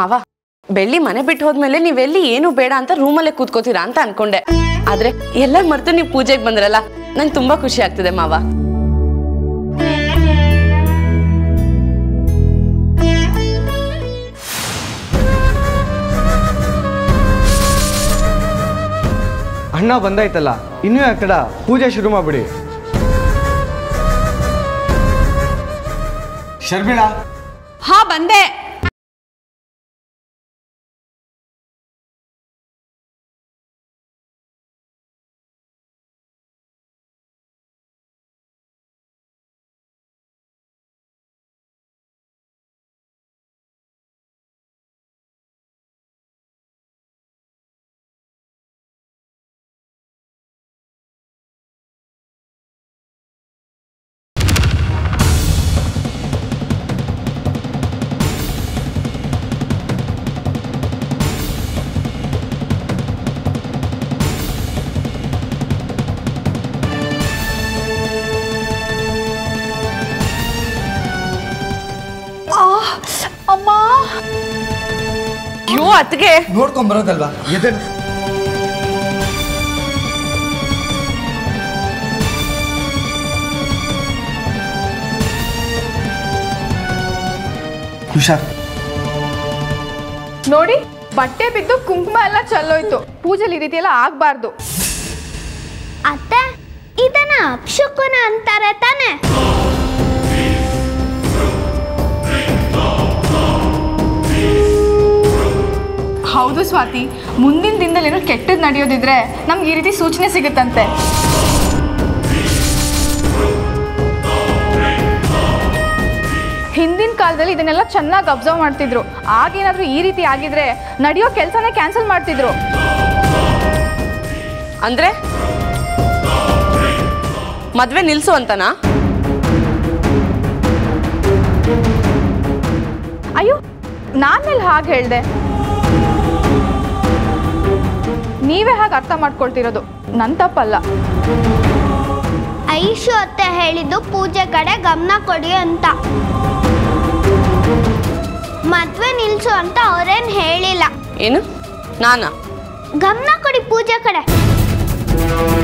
ಮಾವ ಬೆಳ್ಳಿ ಮನೆ ಬಿಟ್ಟು ಹೋದ್ಮೇಲೆ ನೀವೆಲ್ಲಿ ಏನು ಬೇಡ ಅಂತ ರೂಮಲ್ಲೇ ಕೂತ್ಕೋತೀರಾ ಅಂತ ಅನ್ಕೊಂಡೆ ಆದ್ರೆ ಎಲ್ಲ ಮರ್ತು ನೀವು ಪೂಜೆಗೆ ಬಂದ್ರಲ್ಲ ನಂಗೆ ತುಂಬಾ ಖುಷಿ ಆಗ್ತಿದೆ ಮಾವ ಅಣ್ಣ ಬಂದಾಯ್ತಲ್ಲ ಇನ್ನೂ ಆ ಕಡೆ ಪೂಜೆ ಶುರು ಮಾಡ್ಬಿಡಿ ಶರ್ಮಿಳಾ ಹಾ ಬಂದೆ ಅಮ್ಮ ಅಯ್ಯೋ ಅತ್ಗೆ ನೋಡ್ಕೊಂಡ್ ಬರೋದಲ್ವಾ ಎದ್ದೇಳು ಹುಷಾರ್ ನೋಡಿ ಬಟ್ಟೆ ಬಿದ್ದು ಕುಂಕುಮ ಎಲ್ಲ ಚೆಲ್ಲೋಯ್ತು ಪೂಜೆಲಿ ಈ ರೀತಿ ಎಲ್ಲ ಆಗ್ಬಾರ್ದು ಅತ್ತೆ ಇದನ್ನ ಅಪ್ಶಕುನ ಅಂತಾರೆ ತಾನೆ ಹೌದು ಸ್ವಾತಿ ಮುಂದಿನ ದಿನದಲ್ಲಿ ಏನೋ ಕೆಟ್ಟದ್ದು ನಡೆಯೋದಿದ್ರೆ ನಮ್ಗೆ ಈ ರೀತಿ ಸೂಚನೆ ಸಿಗುತ್ತಂತೆ ಹಿಂದಿನ ಕಾಲದಲ್ಲಿ ಇದನ್ನೆಲ್ಲ ಚೆನ್ನಾಗಿ ಅಬ್ಸರ್ವ್ ಮಾಡ್ತಿದ್ರು ಆಗೇನಾದ್ರೂ ಈ ರೀತಿ ಆಗಿದ್ರೆ ನಡೆಯೋ ಕೆಲಸನೇ ಕ್ಯಾನ್ಸಲ್ ಮಾಡ್ತಿದ್ರು ಅಂದ್ರೆ ಮದ್ವೆ ನಿಲ್ಸು ಅಂತನಾ ಅಯ್ಯೋ ನಾನೆಲ್ಲ ಹಾಗೆ ಹೇಳ್ದೆ ನೀವೇ ಹಾಗೆ ಅರ್ಥ ಮಾಡ್ಕೊಳ್ತಿರೋದು ನನ್ನ ತಪ್ಪಲ್ಲ ಐಶು ಅತ್ತೆ ಹೇಳಿದ್ದು ಪೂಜೆ ಕಡೆ ಗಮನ ಕೊಡಿ ಅಂತ ಮದ್ವೆ ನಿಲ್ಸು ಅಂತ ಅವ್ರೇನ್ ಹೇಳಿಲ್ಲ ಏನು ನಾನಾ ಗಮನ ಕೊಡಿ ಪೂಜೆ ಕಡೆ